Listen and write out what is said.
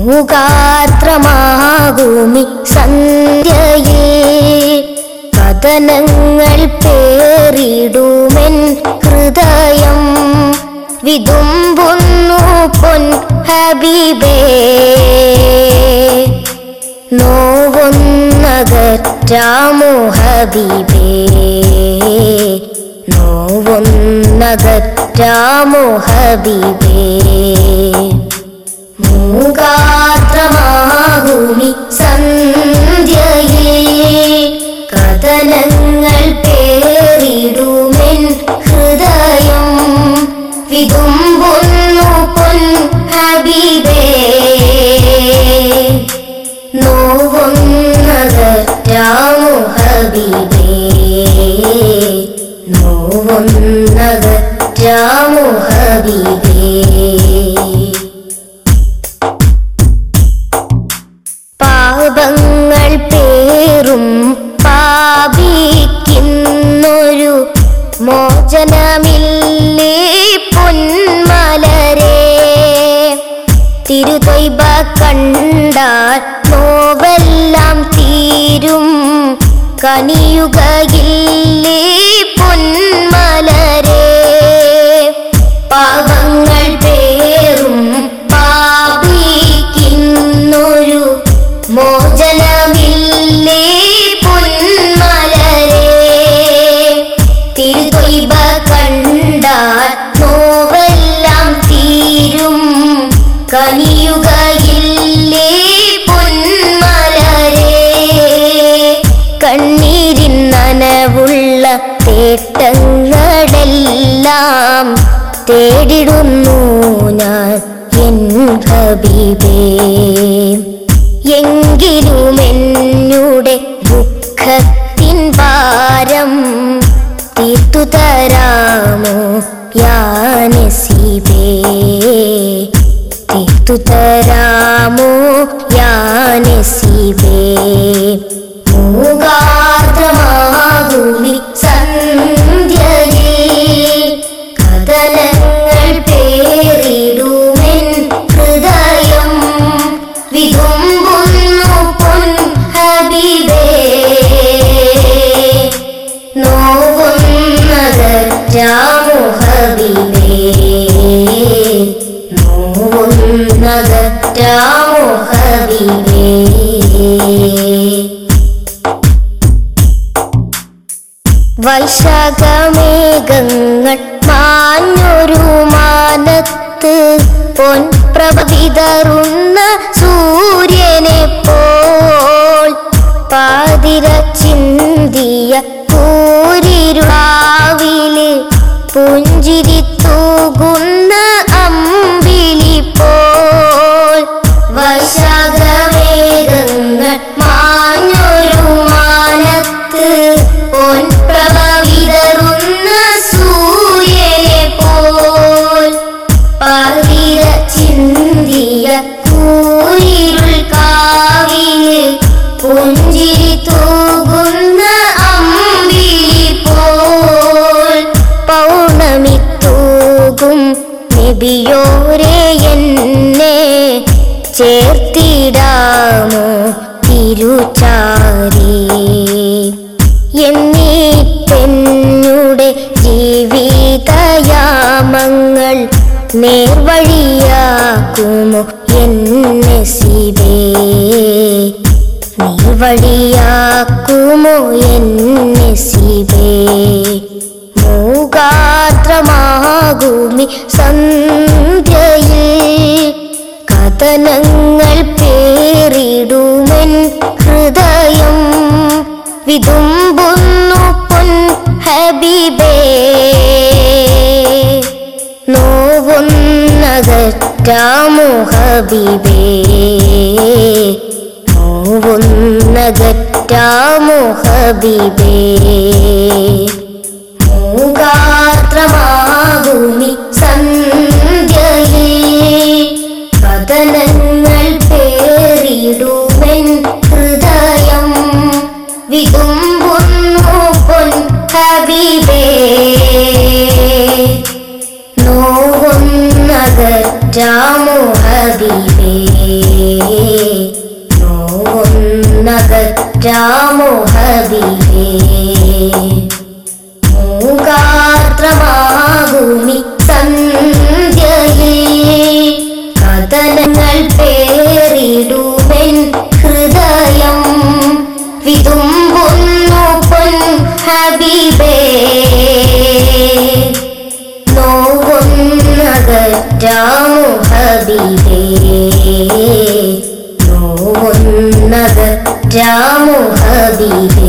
മൂകാത്രമാകുമി സന്ധ്യയിൽ കഥനങ്ങൾ പേറിടുമെൻ ഹൃദയം വിതുമ്പുന്നു പൊൻ ഹബീബേ നോവുന്നകറ്റാമോ ഹബീബേ നോവുന്നകറ്റാമോ ഹബീബേ മൂകാത്രമാകുമി സന്ധ്യയിൽ കഥനങ്ങൾ പേറിടുമെൻ ഹൃദയം വിതുമ്പുന്നു പൊൻ ഹബീബേ നോവുന്നകറ്റാമോ ഹബീബേ നോവുന്നകറ്റാമോ ഹബീബേ പാപങ്ങൾ പേറും പാപിക്കുന്നൊരു മോചനമില്ലേ പൊന്മലരെ തിരുതൊയ്ബ കണ്ടാൽ നോവെല്ലാം തീരും കനിയുകയില്ലേ പൊന്മലരെ പാവങ്ങൾ പേറും പാപിക്കുന്നൊരു മോചനമില്ലേ പൊന്മലരെ തിരുതൊയ്ബ കണ്ടാൽ നോവെല്ലാം തീരും കനിയുകയില്ലേ പൊന്മലരെ കണ്ണീരിൻ നനവുള്ള തേട്ടങ്ങളെല്ലാം തേടിടുന്നു ഞാൻ എൻ ഹബീബേ എങ്കിലും എന്നുടെ ദുഃഖത്തിൻ ഭാരം തീർത്തു തരാമോ യാനസീബേ തീർത്തു തരാമോ യാനസീബേ മൂകാർദ്രമാകുമി സന്ധ്യയിൽ കഥനങ്ങൾ പേറിടുമെൻ ഹൃദയം വിതുമ്പുന്നു പൊൻ ഹബീബേ നോവുന്നകറ്റാമോ ഹബീബേ നോവുന്നകറ്റാമോ ഹബീബേ വൈശാഖമേഘങ്ങൾ മാഞ്ഞൊരു മാനത്ത് പൊൻപ്രഭ വിതറുന്ന സൂര്യനെ പോൽ പാതിര ചിന്തിയ കൂരിരുളാവില് പുഞ്ചിരി തൂകുന്ന അമ്പിളി പോൽ വൈശാഖമേഘങ്ങൾ മാഞ്ഞൊരു മാനത്ത് പൊൻപ്രഭ വിതറുന്ന സൂര്യനെ പോൽ പവിര ചിന്തിയ കൂരിരുൾ കാവില് പുഞ്ചിരി തൂകുന്ന അമ്പിളി പോൽ പൗർണമി തൂകും നബിയോരെ എന്നെ ചേർത്തിടാമോ തിരുചാരി എന്നീട്ടെന്നുടെ ജീവിതയാമങ്ങൾ നേർവഴിയാക്കുമോ എന്നെ ശിവേ നേർവഴിയാക്കുമോ എന്നെ ശിവേ മൂകാത്രമാകുമി സന്ധ്യയിൽ കഥനങ്ങൾ പേറിടുമെൻ ഹൃദയം വിതുമ്പുന്നു പൊൻ ഹബീബേ നോവുന്നകറ്റാമോ ഹബീബേ നോവുന്നകറ്റാമോ ഹബീബേ മൂകാത്രമാകുമി സന്ധ്യയിൽ കഥനങ്ങൾ പേറിടുമെൻ ഹൃദയം വിതുമ്പുന്നു പൊൻ ഹബീബേ നോവുന്നകറ്റാമോ ഹബീബേ അകറ്റാമോ ഹബീബേ മൂകാർദ്രമാകുമി സന്ധ്യയിൽ കഥനങ്ങൾ പേറിടുമെൻ ഹൃദയം വിതുമ്പുന്നു പൊൻ ഹബീബേ നോവുന്നകറ്റാമു ഹബീബേ നോവുന്നകറ്റാമു ഹബീബേ